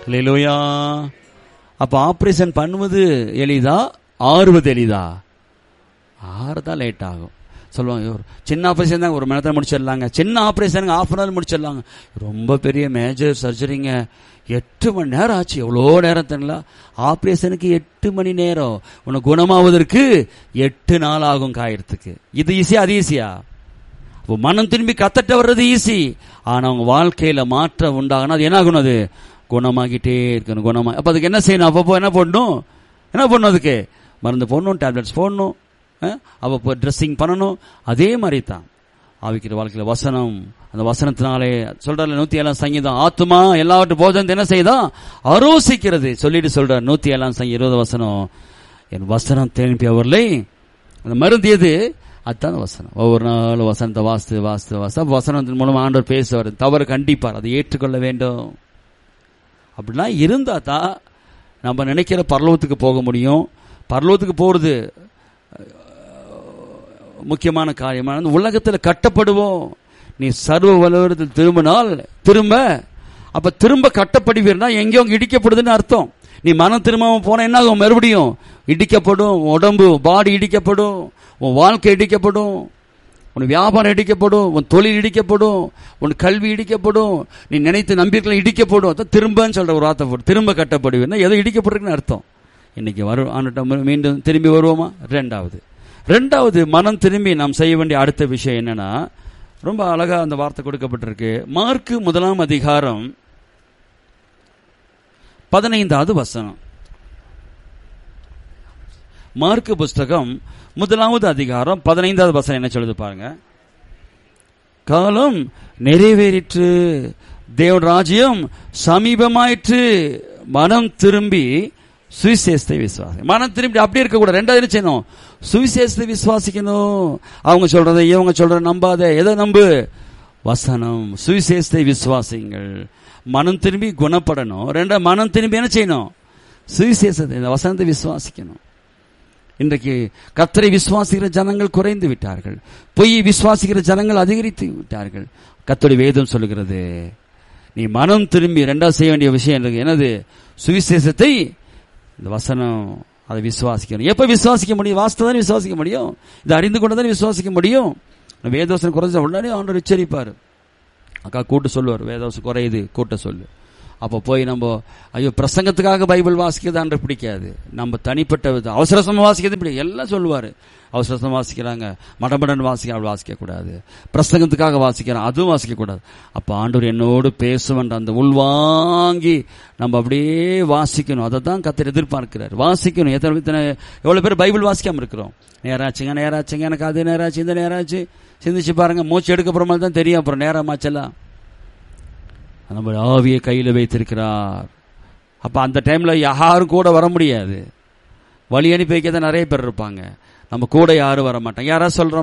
இல்லையா அப்ப ஆபரேஷன் பண்ணுவது எளிதா ஆறுவது எளிதா ஆறுதா லேட் ஆகும் சொல்லுவாங்க ஒரு சின்ன ஆபரேஷன் தான் ஒரு மணி நேரத்தில் முடிச்சிடலாங்க சின்ன ஆபரேஷனுங்க ஆஃப் அன் ஹவர் முடிச்சிடலாங்க ரொம்ப பெரிய மேஜர் சர்ஜரிங்க எட்டு மணி நேரம் ஆச்சு எவ்வளோ நேரம் தெரியல ஆபரேஷனுக்கு எட்டு மணி நேரம் உனக்கு குணமாவதற்கு எட்டு நாள் ஆகும் காயறதுக்கு இது ஈஸியா அது ஈஸியா அப்போ மனம் திரும்பி கத்தட்ட வர்றது ஈஸி ஆனா அவங்க வாழ்க்கையில மாற்றம் உண்டாகணும் அது என்ன ஆகணும் அது குணமாகிட்டே இருக்கணும் குணமா அப்ப அதுக்கு என்ன செய்யணும் அப்பப்போ என்ன போடணும் என்ன பண்ணணும் அதுக்கு மருந்து போடணும் டேப்லெட்ஸ் போடணும் அஹ், அப்பப்போ ட்ரெஸ்ஸிங் பண்ணணும் அதே மாதிரி தான் ஆவிக்கிற வாழ்க்கையில வசனம் அந்த வசனத்தினாலே சொல்றாரு நூத்தி ஏழாம் சங்கீதம் ஆத்துமா எல்லாவற்று போஜனத்தை என்ன செய்யுதான் அரோசிக்கிறது சொல்லிட்டு சொல்றார் நூத்தி ஏழாம் சங்கி இருபது வசனம் என் வசனம் திரும்பி அவர்களை அந்த மருந்து எது அதுதான் அந்த வசனம் ஒவ்வொரு நாளும் வசனத்தை வாசித்து வாசித்து வாசித்து அப்ப வசனத்தின் மூலம் ஆண்டவர் பேசுவார் தவறு கண்டிப்பார் அதை ஏற்றுக்கொள்ள வேண்டும் அப்படிலாம் இருந்தா தான் நம்ம நினைக்கிற பரலோகத்துக்கு போக முடியும் பரலோகத்துக்கு போறது முக்கியமான காரியமான இந்த உலகத்தில் கட்டப்படுவோம் நீ சர்வ வலுவரத்தில் திரும்பினால் திரும்ப அப்ப திரும்ப கட்டப்படுவீர்னா எங்கேயோ அங்க இடிக்கப்படுதுன்னு அர்த்தம் நீ மனம் திரும்பாம போன என்ன ஆகும் மறுபடியும் இடிக்கப்படும் உன் உடம்பு பாடி இடிக்கப்படும் உன் வாழ்க்கை இடிக்கப்படும் உன் வியாபாரம் இடிக்கப்படும் உன் தொழில் இடிக்கப்படும் உன் கல்வி இடிக்கப்படும் நீ நினைத்து நம்பிக்கைகள் இடிக்கப்படும் அதான் திரும்பன்னு சொல்ற ஒரு வார்த்தை போட்டு திரும்ப கட்டப்படுவீர்னா எதோ இடிக்கப்படுறதுன்னு அர்த்தம் இன்னைக்கு வரும் ஆண்டுட்ட மீண்டும் திரும்பி வருவோமா ரெண்டாவது ரெண்டாவது மனம் திரும்பி நாம் செய்ய வேண்டிய அடுத்த விஷயம் என்னன்னா ரொம்ப அழகா அந்த வார்த்தை கொடுக்கப்பட்டிருக்கு மார்க்கு முதலாம் அதிகாரம் பதினைந்தாவது வசனம் மார்க்கு புஸ்தகம் முதலாவது அதிகாரம் பதினைந்தாவது வசனம் என்ன சொல்லுது பாருங்க காலம் நிறைவேறிற்று தேவ ராஜ்யம் சமீபமாயிற்று மனம் திரும்பி சுவிசேஷத்தை விசுவாசி மனம் திரும்பி அப்படியே இருக்க கூட ரெண்டாவது என்ன செய்யணும் சுவிசேஷத்தை விசுவாசிக்கணும் அவங்க சொல்றதை இவங்க சொல்றத நம்பாத எதை நம்பு வசனம் சுவிசேஷத்தை விசுவாசிங்கள் மனம் திரும்பி குணப்படணும் ரெண்டா மனம் திரும்பி என்ன செய்யணும் சுவிசேஷத்தை இந்த வசனத்தை விசுவாசிக்கணும் இன்றைக்கு கத்தரை விசுவாசிக்கிற ஜனங்கள் குறைந்து விட்டார்கள் பொய் விசுவாசிக்கிற ஜனங்கள் அதிகரித்து விட்டார்கள் கத்தோடைய வேதம் சொல்லுகிறது நீ மனம் திரும்பி ரெண்டாவது செய்ய வேண்டிய விஷயம் இருக்கு என்னது சுவிசேஷத்தை இந்த வசனம் அதை விசுவாசிக்கணும் எப்ப விசுவாசிக்க முடியும் வாஸ்தவம் விசுவாசிக்க முடியும் இதை அறிந்து கொண்டு தான் விசுவாசிக்க முடியும் வேதோசனம் குறைஞ்ச உடனே ஆண்டவர் எச்சரிப்பார் அக்கா கூட்டு சொல்லுவார் வேதோசம் குறையுது கூட்ட சொல்லு அப்போ போய் நம்ம ஐயோ பிரசங்கத்துக்காக பைபிள் வாசிக்கிறதான்ற பிடிக்காது நம்ம தனிப்பட்ட விதம் அவசரசமா வாசிக்கிறது பிடிக்கும் எல்லாம் சொல்லுவார் அவசரசமா வாசிக்கிறாங்க மடமடன் வாசிக்க அப்படி வாசிக்க கூடாது பிரசங்கத்துக்காக வாசிக்கிறான் அதுவும் வாசிக்க கூடாது அப்ப ஆண்டவர் என்னோடு பேசுவன்ற அந்த உள்வாங்கி நம்ம அப்படியே வாசிக்கணும் அதை தான் கத்தர் எதிர்பார்க்கிறார் வாசிக்கணும் எத்தனை எத்தனை எவ்வளவு பேர் பைபிள் வாசிக்காம இருக்கிறோம் நேராச்சுங்க நேராச்சுங்க எனக்கு அது நேராச்சு இந்த நேராச்சு சிந்திச்சு பாருங்க மூச்சு எடுக்க போற மாதிரி தான் தெரியும் அப்புறம் நேரமாச்செல்லாம் நம்ம ஆவியை கையில் வைத்திருக்கிறார் அப்ப அந்த டைம்ல யாரும் கூட வர முடியாது வழி அனுப்பி வைக்க தான் நிறைய பேர் இருப்பாங்க நம்ம கூட யாரும் வர மாட்டாங்க யாராவது சொல்றோம்